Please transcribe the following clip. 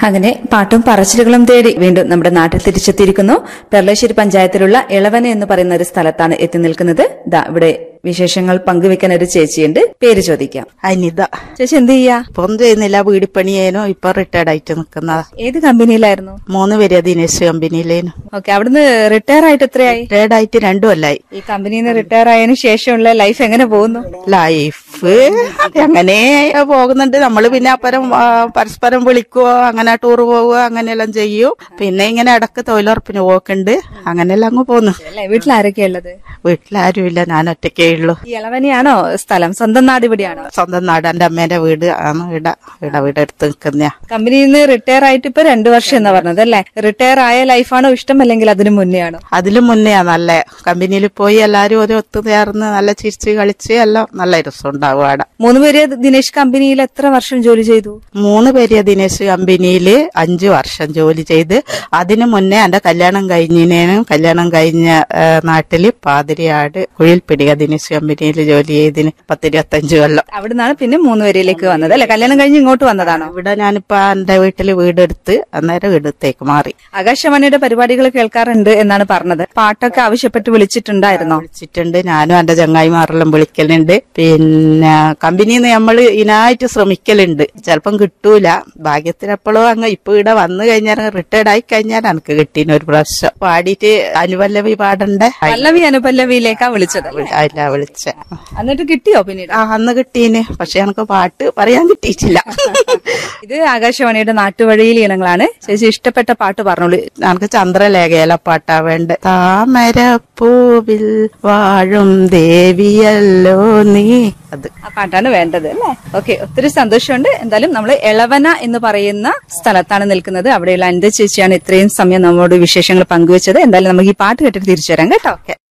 അങ്ങനെ പാട്ടും പറച്ചിലുകളും തേടി വീണ്ടും നമ്മുടെ നാട്ടിൽ തിരിച്ചെത്തിയിരിക്കുന്നു പെർളശ്ശേരി പഞ്ചായത്തിലുള്ള ഇളവന എന്ന് പറയുന്ന ഒരു സ്ഥലത്താണ് എത്തി നിൽക്കുന്നത് ദാ ഇവിടെ വിശേഷങ്ങൾ പങ്കുവെക്കാൻ ഒരു ചേച്ചിയുണ്ട് പേര് ചോദിക്കാം അനിത ചേച്ചി എന്ത് ചെയ്യാ ഇപ്പൊ ഒന്നും ചെയ്യുന്നില്ല വീടിപ്പണിയേനോ ഇപ്പൊ റിട്ടയർഡ് ആയിട്ട് നിക്കുന്നതാ ഏത് കമ്പനിയിലായിരുന്നു മൂന്ന് പേര് ദിനേശ് കമ്പനിയിലേനു ഓക്കെ അവിടുന്ന് റിട്ടയർ ആയിട്ട് എത്രയായി റിട്ടയർഡ് ആയിട്ട് രണ്ടു കൊല്ലായി ഈ കമ്പനിയിൽ നിന്ന് റിട്ടയർ ആയതിനു ശേഷമുള്ള ലൈഫ് എങ്ങനെ പോകുന്നു ലൈഫ് അങ്ങനെ പോകുന്നുണ്ട് നമ്മള് പിന്നെ അപ്പരം ആ, പരസ്പരം വിളിക്കുവോ അങ്ങനെ ടൂർ പോവുക അങ്ങനെയെല്ലാം ചെയ്യും പിന്നെ ഇങ്ങനെ ഇടക്ക് തൊഴിലുറപ്പിന് പോക്കുണ്ട് അങ്ങനെയെല്ലാം അങ്ങ് പോന്നു അല്ലേ വീട്ടിൽ ആരൊക്കെയാ ഉള്ളത് വീട്ടിലാരുമില്ല ഞാൻ ഒറ്റയ്ക്കേ ഉള്ളൂ ഈ ഇളവനെയാണോ സ്ഥലം സ്വന്തം നാട് ഇവിടെയാണോ സ്വന്തം നാട് എന്റെ അമ്മേന്റെ വീട് ആണ് ഇട ഇട വീട് എടുത്ത് നിക്കുന്ന കമ്പനിയിൽ നിന്ന് റിട്ടയർ ആയിട്ട് ഇപ്പൊ രണ്ടു വർഷം എന്നാ പറഞ്ഞത് അല്ലേ റിട്ടയർ ആയ ലൈഫാണോ ഇഷ്ടം അല്ലെങ്കിൽ അതിനു മുന്നേ ആണോ അതിലും മുന്നെയാ നല്ല കമ്പനിയിൽ പോയി എല്ലാരും ഒരു ഒത്തുചേർന്ന് നല്ല ചിരിച്ച് കളിച്ച് എല്ലാം നല്ല രസം ഉണ്ടാവും അവിടെ മൂന്ന് പേര് ദിനേശ് കമ്പനിയിൽ എത്ര വർഷം ജോലി ചെയ്തു മൂന്ന് പേര് ദിനേശ് കമ്പനിയിൽ അഞ്ചു വർഷം ജോലി ചെയ്ത് അതിനു മുന്നേ എന്റെ കല്യാണം കഴിഞ്ഞതിനും കല്യാണം കഴിഞ്ഞ ആ, നാട്ടില് പാതിരിയാട് കുഴിൽപ്പിടിക ദിനേശ് കമ്പനിയിൽ ജോലി ചെയ്തിന് പത്തിരുപത്തഞ്ച് കൊല്ലം അവിടുന്നാണ് പിന്നെ മൂന്ന് പേരിലേക്ക് വന്നത് അല്ലെ കല്യാണം കഴിഞ്ഞ് ഇങ്ങോട്ട് വന്നതാണോ ഇവിടെ ഞാനിപ്പോ എന്റെ വീട്ടില് വീടെടുത്ത് അന്നേരം വീടത്തേക്ക് മാറി ആകാശവാണിയുടെ പരിപാടികൾ കേൾക്കാറുണ്ട് എന്നാണ് പറഞ്ഞത് പാട്ടൊക്കെ ആവശ്യപ്പെട്ട് വിളിച്ചിട്ടുണ്ടായിരുന്നോ വിളിച്ചിട്ടുണ്ട് ഞാനും എന്റെ ചങ്ങായിമാരെല്ലാം വിളിക്കലുണ്ട് പിന്നെ കമ്പനിയിൽ നിന്ന് നമ്മള് ഇതിനായിട്ട് ശ്രമിക്കലുണ്ട് ചിലപ്പം കിട്ടൂല ഭാഗ്യത്തിന് എപ്പോഴും അങ്ങ് ഇപ്പൊ ഇവിടെ വന്നു കഴിഞ്ഞാൽ റിട്ടയർഡ് ആയി കഴിഞ്ഞാൽ എനിക്ക് കിട്ടീന് ഒരു പ്രാവശ്യം പാടിയിട്ട് അനുപല്ലവി പാടണ്ടേ പല്ലവി അനുപല്ലവിയിലേക്കാ വിളിച്ചത് അല്ലേ? അല്ല വിളിച്ച എന്നിട്ട് കിട്ടിയോ പിന്നീട് ആ അന്ന് കിട്ടീന് പക്ഷെ എനിക്ക് പാട്ട് പറയാൻ കിട്ടിയിട്ടില്ല ഇത് ആകാശവാണിയുടെ നാട്ടുവഴിയിൽ ഇനങ്ങളാണ് ചേച്ചി ഇഷ്ടപ്പെട്ട പാട്ട് പറഞ്ഞോളൂ എനിക്ക് ചന്ദ്രലേഖയില പാട്ടാ വേണ്ട താമരപ്പൂവിൽ വാഴും ദേവിയല്ലോ നീ അത് ആ പാട്ടാണ് വേണ്ടത് അല്ലേ ഓക്കെ ഒത്തിരി സന്തോഷമുണ്ട് എന്തായാലും നമ്മൾ എളവന എന്ന് പറയുന്ന സ്ഥലത്താണ് നിൽക്കുന്നത് അവിടെയുള്ള എന്റെ ചേച്ചിയാണ് ഇത്രയും സമയം നമ്മോട് വിശേഷങ്ങൾ പങ്കുവച്ചത് എന്തായാലും നമുക്ക് ഈ പാട്ട് കേട്ടിട്ട് തിരിച്ചു വരാം കേട്ടോ